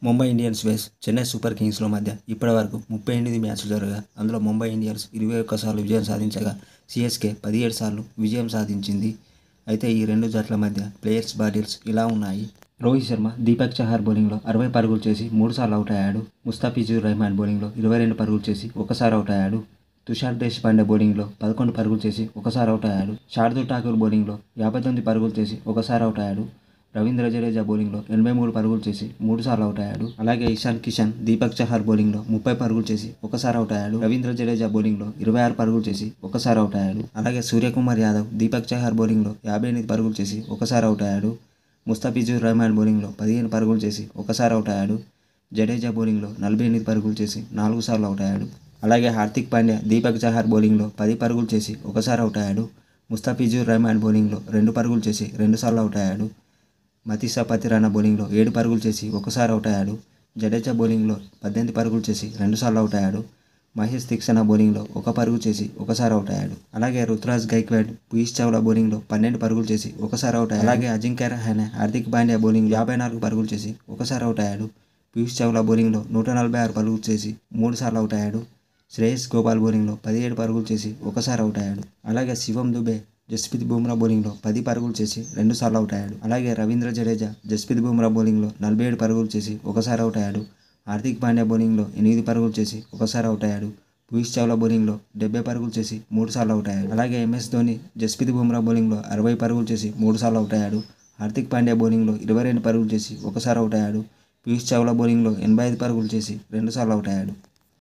Mumbai Indians vs Chennai super కింగ్స్ల మధ్య ఇప్పటివరకు ముప్పై ఎనిమిది మ్యాచ్లు జరగగా అందులో ముంబై ఇండియన్స్ ఇరవై ఒక్క సార్లు విజయం సాధించగా సిఎస్కే పదిహేడు సార్లు విజయం సాధించింది అయితే ఈ రెండు జట్ల మధ్య ప్లేయర్స్ బాటిల్స్ ఇలా ఉన్నాయి రోహిత్ శర్మ దీపక్ చహార్ బౌలింగ్లో అరవై పరుగులు చేసి మూడు సార్లు అవుట్ అయ్యాడు ముస్తాఫిజుర్ రెహమాన్ బౌలింగ్లో ఇరవై రెండు పరుగులు చేసి ఒకసారి అవుట్ అయ్యాడు తుషార్ దేశపాండే బౌలింగ్లో పదకొండు పరుగులు చేసి ఒకసారి అవుట్ అయ్యాడు శార్దుల్ ఠాకూర్ బౌలింగ్లో యాభై తొమ్మిది పరుగులు చేసి ఒకసారి అవుట్ అయ్యాడు రవీంద్ర జడేజా బౌలింగ్లో ఎనభై మూడు పరుగులు చేసి మూడు సార్లు అవుట్ అయ్యాడు అలాగే ఇషాన్ కిషన్ దీపక్ చహార్ బౌలింగ్లో ముప్పై పరుగులు చేసి ఒకసారి అవుట్ అయ్యాడు రవీంద్ర జడేజా బౌలింగ్లో ఇరవై ఆరు పరుగులు చేసి ఒకసారి అవుట్ అయ్యాడు అలాగే సూర్యకుమార్ యాదవ్ దీపక్ చహార్ బౌలింగ్లో యాభై ఎనిమిది పరుగులు చేసి ఒకసారి అవుట్ అయ్యాడు ముస్తాఫిజుర్ రెహమాన్ బౌలింగ్లో పదిహేను పరుగులు చేసి ఒకసారి అవుట్ అయ్యాడు జడేజా బౌలింగ్లో నలభై ఎనిమిది పరుగులు చేసి నాలుగు సార్లు అవుట్ అయ్యాడు అలాగే హార్దిక్ పాండ్యా దీపక్ చహార్ బౌలింగ్లో పది పరుగులు చేసి ఒకసారి అవుట్ అయ్యాడు ముస్తాఫిజుర్ రెహమాన్ బౌలింగ్లో రెండు పరుగులు చేసి రెండు సార్లు అవుట్ అయ్యాడు మతీసా పతిరానా బౌలింగ్లో ఏడు పరుగులు చేసి ఒకసారి అవుట్ అయ్యాడు జడేజా బౌలింగ్లో పద్దెనిమిది పరుగులు చేసి రెండుసార్లు అవుట్ అయ్యాడు మహేష్ తీక్షణ బౌలింగ్లో ఒక పరుగు చేసి ఒకసారి అవుట్ అయ్యాడు అలాగే రుతురాజ్ గైక్వాడ్ పీయూష్ చావ్లా బౌలింగ్లో పన్నెండు పరుగులు చేసి ఒకసారి అవుట్ అయ్యాడు అలాగే అజింక్య రహానే హార్దిక్ పాండ్యా బౌలింగ్ యాభై నాలుగు పరుగులు చేసి ఒకసారి అవుట్ అయ్యాడు పీయూష్ చావ్లా బౌలింగ్లో నూట నలభై ఆరు పరుగులు చేసి మూడు సార్లు అవుట్ అయ్యాడు శ్రేయస్ గోపాల్ బౌలింగ్లో పదిహేడు పరుగులు చేసి ఒకసారి అవుట్ అయ్యాడు అలాగే శివం దుబే జస్ప్రీత్ బుమ్రా బౌలింగ్లో పది పరుగులు చేసి రెండు సార్లు అవుట్ అయ్యాడు అలాగే రవీంద్ర జడేజా జస్ప్రీత్ బుమ్రా బౌలింగ్లో నలభై ఏడు పరుగులు చేసి ఒకసారి అవుట్ అయ్యాడు హార్దిక్ పాండ్యా బౌలింగ్లో ఎనిమిది పరుగులు చేసి ఒకసారి అవుట్ అయ్యాడు పీయూష్ చావ్లా బౌలింగ్లో డెబ్బై పరుగులు చేసి మూడు సార్లు అవుట్ అయ్యాడు అలాగే ఎంఎస్ ధోని జస్ప్రీత్ బుమ్రా బౌలింగ్లో అరవై పరుగులు చేసి మూడు సార్లు అవుట్ అయ్యాడు హార్దిక్ పాండ్యా బౌలింగ్లో ఇరవై రెండు పరుగులు చేసి ఒకసారి అవుట్ అయ్యాడు పీయూష్ చావ్లా బౌలింగ్లో ఎనభై ఐదు పరుగులు చేసి రెండు సార్లు అవుట్ అయ్యాడు